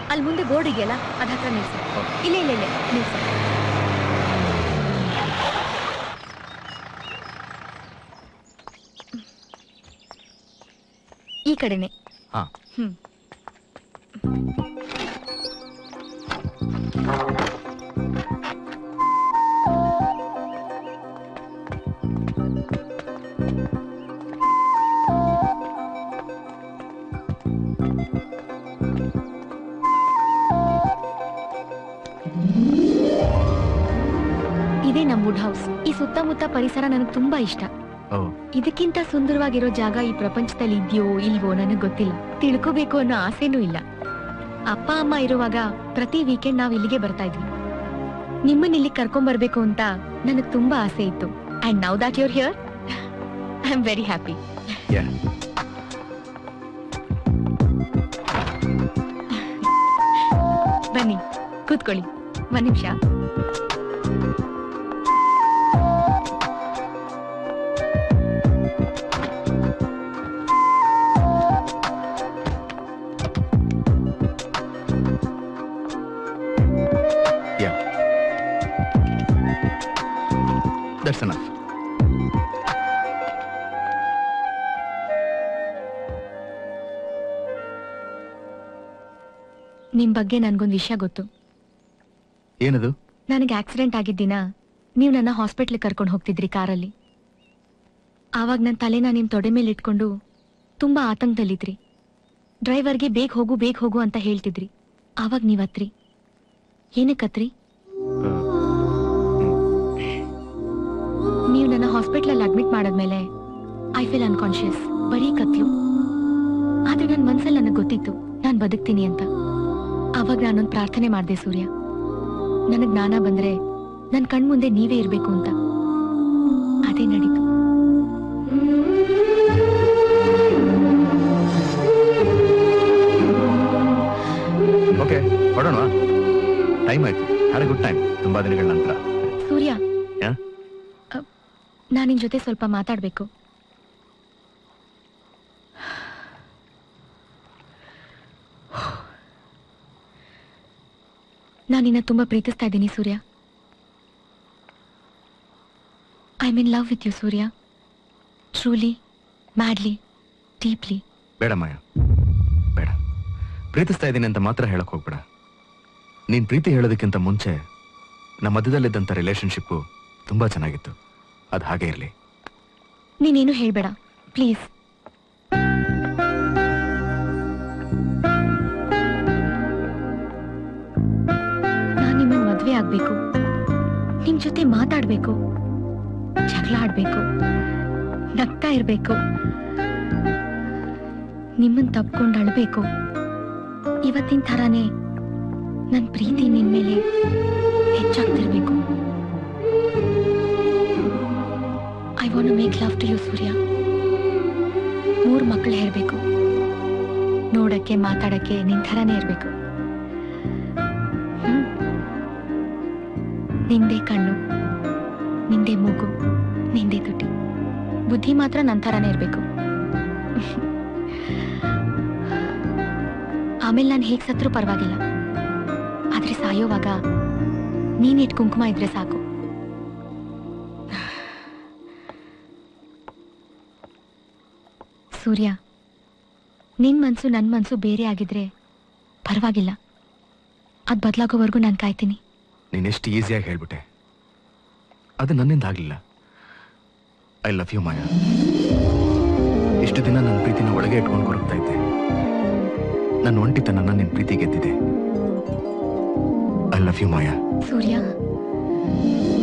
ಅಲ್ಲಿ ಮುಂದೆ ಬೋರ್ಡ್ ಇದೆಯಲ್ಲ ಅದ ಹತ್ರ ನಿಲ್ಸು ಇಲ್ಲ ಇಲ್ಲ ಇಲ್ಲ ನಿಲ್ಸು ಈ ಕಡೆನೆ ಹಾ. ಹ್ಮ್ ಇದೇ ನಮ್ಮ ವುಡ್ ಹೌಸ್ ಈ ಸುತ್ತಮುತ್ತ ಪರಿಸರ ನನಗೆ ತುಂಬಾ ಇಷ್ಟ ಓ ಇದಕ್ಕಿಂತ ಸುಂದರವಾಗಿರೋ ಜಾಗ ಈ ಪ್ರಪಂಚದಲ್ಲಿ ಇದೆಯೋ ಇಲ್ವೋ ನನಗೆ ಗೊತ್ತಿಲ್ಲ ತಿಳ್ಕೋಬೇಕು ಅನ್ನೋ ಆಸೆನೂ ಇಲ್ಲ ಅಪ್ಪ ಅಮ್ಮ ಇರುವಾಗ ಪ್ರತಿ ವೀಕೆಂಡ್ ನಾವ್ ಇಲ್ಲಿಗೆ ಬರ್ತಾ ಇದ್ವಿ ನಿಮ್ಮನ್ನ ಇಲ್ಲಿ ಕರ್ಕೊಂಡ್ ಬರ್ಬೇಕು ಅಂತ ನನಗ್ ತುಂಬಾ ಆಸೆ ಇತ್ತು and now that you're here I am very happy Yeah. ಬನ್ನಿ ಕೂತ್ಕೊಳ್ಳಿ ಒಂದ್ ನಿಮಿಷ Yeah. That's enough. ನಿಮ್ ಬಗ್ಗೆ ನನ್ಗೊಂದ್ ವಿಷಯ ಗೊತ್ತು ಏನದು ನನಗೆ ಆಕ್ಸಿಡೆಂಟ್ ಆಗಿದ್ದ ದಿನ ನೀವು ನನ್ನ ಹಾಸ್ಪಿಟ್ಲ್ ಕರ್ಕೊಂಡು ಹೋಗ್ತಿದ್ರಿ ಕಾರಲ್ಲಿ ಆವಾಗ ನನ್ನ ತಲೆನ ನಿಮ್ ತೊಡೆ ಮೇಲೆ ಇಟ್ಕೊಂಡು ತುಂಬಾ ಆತಂಕದಲ್ಲಿದ್ರಿ ಡ್ರೈವರ್ಗೆ ಬೇಗ ಹೋಗು ಬೇಗ ಹೋಗು ಅಂತ ಹೇಳ್ತಿದ್ರಿ ಆವಾಗ ನೀವ್ ಹತ್ರಿ ಏನಕ್ಕತ್ರಿ ನೀವು ನನ್ನ ಹಾಸ್ಪಿಟ್ಲಲ್ಲಿ ಅಡ್ಮಿಟ್ ಮಾಡಾದ್ಮೇಲೆ ಐ ಫೀಲ್ ಅನ್ಕಾನ್ಶಿಯಸ್ ಬರೀ ಕತ್ಲು ಆದ್ರೆ ನನ್ನ ಮನ್ಸಲ್ಲಿ ನನಗೆ ಗೊತ್ತಿತ್ತು ನಾನು ಬದುಕ್ತೀನಿ ಅಂತ ಆವಾಗ ನಾನೊಂದು ಪ್ರಾರ್ಥನೆ ಮಾಡಿದೆ ಸೂರ್ಯ ನನಗ್ ಜ್ಞಾನ ಬಂದ್ರೆ ನನ್ ಕಣ್ಮುಂದೆ ನೀವೇ ಇರ್ಬೇಕು ಅಂತ ಅದೇ ನಡೀತು ಓಕೆ ಹೊಡೋಣ ಟೈಮ್ ಆಯ್ತು ಹ್ಯಾಡ್ ಗುಡ್ ಟೈಮ್ ತುಂಬಾ ದಿನಗಳ ನಂತರ ಸೂರ್ಯ ಯಾ? ನಾನು ನಿನ್ ಜೊತೆ ಸ್ವಲ್ಪ ಮಾತಾಡ್ಬೇಕು ನಾನು ನಿನ್ನ ತುಂಬಾ ಪ್ರೀತಿಸ್ತಾ ಇದ್ದೀನಿ Surya I mean love with you Surya truly madly deeply ಬೇಡ ಮಾಯ ಬೇಡ ಪ್ರೀತಿಸ್ತಾ ಇದ್ದೀನಿ ಅಂತ ಮಾತ್ರ ಹೇಳಕ್ ಹೋಗ್ಬೇಡ ನೀನ್ ಪ್ರೀತಿ ಹೇಳೋದಕ್ಕಿಂತ ಮುಂಚೆ ನಮ್ಮ ಮಧ್ಯದಲ್ಲಿದ್ದಂಥ ರಿಲೇಶನ್ಶಿಪ್ಪು ತುಂಬಾ ಚೆನ್ನಾಗಿತ್ತು ಅದು ಹಾಗೆ ಇರಲಿ ನೀನೇನು ಹೇಳ್ಬೇಡ ಪ್ಲೀಸ್ ನಾನ್ ನಿಮ್ಮನ್ ಮದ್ವೆ ಆಗ್ಬೇಕು ನಿಮ್ ಜೊತೆ ಮಾತಾಡ್ಬೇಕು ಜಗಳ ಆಡ್ಬೇಕು ನಗ್ತಾ ಇರ್ಬೇಕು ನಿಮ್ಮನ್ ತಪ್ಕೊಂಡು ಅಳ್ಬೇಕು ಇವತ್ತಿನ ಥರಾನೇ ನನ್ ಪ್ರೀತಿ ನಿನ್ ಮೇಲೆ ಹೆಚ್ಚಾಗ್ತಿರ್ಬೇಕು I want make love to you Surya ಮೂರು ಮಕ್ಕಳು ಹೇಳಬೇಕು ನೋಡಕ್ಕೆ ಮಾತಾಡಕ್ಕೆ ನಿನ್ ಥರನೇ ಇರಬೇಕು ನಿಂದೇ ಕಣ್ಣು ನಿಂದೇ ಮೂಗು ನಿಂದೇ ತುಟಿ ಬುದ್ಧಿ ಮಾತ್ರ ನನ್ನ ಥರನೇ ಇರಬೇಕು ಆಮೇಲೆ ನಾನು ಹೇಗೆ ಸತ್ರೂ ಪರವಾಗಿಲ್ಲ ಆದ್ರೆ ಸಾಯೋವಾಗ ನೀನಿಟ್ ಕುಂಕುಮ ಇದ್ರೆ ಸಾಕು ಸೂರ್ಯ ನಿನ್ ಮನ್ಸು ನನ್ ಮನ್ಸು ಬೇರೆ ಆಗಿದ್ರೆ ಪರವಾಗಿಲ್ಲ ಅದ್ ಬದಲಾಗೋವರೆಗೂ ನಾನು ಕಾಯ್ತೀನಿ ನೀನ್ ಎಷ್ಟು ಈಸಿಯಾಗಿ ಹೇಳ್ಬಿಟ್ಟೆ ಅದು ನನ್ನಿಂದ ಆಗ್ಲಿಲ್ಲ ಐ ಲವ್ ಯು ಮಾಯಾ ಇಷ್ಟು ದಿನ ನನ್ನ ಪ್ರೀತಿನ ಒಳಗೆ ಇಟ್ಕೊಂಡು ಕೊರಗ್ತಾ ಇದ್ದೆ ನನ್ನ ಒಂಟಿತನನ್ನ ನಿನ್ ಪ್ರೀತಿ ಗೆದ್ದಿದೆ I love you Maya Surya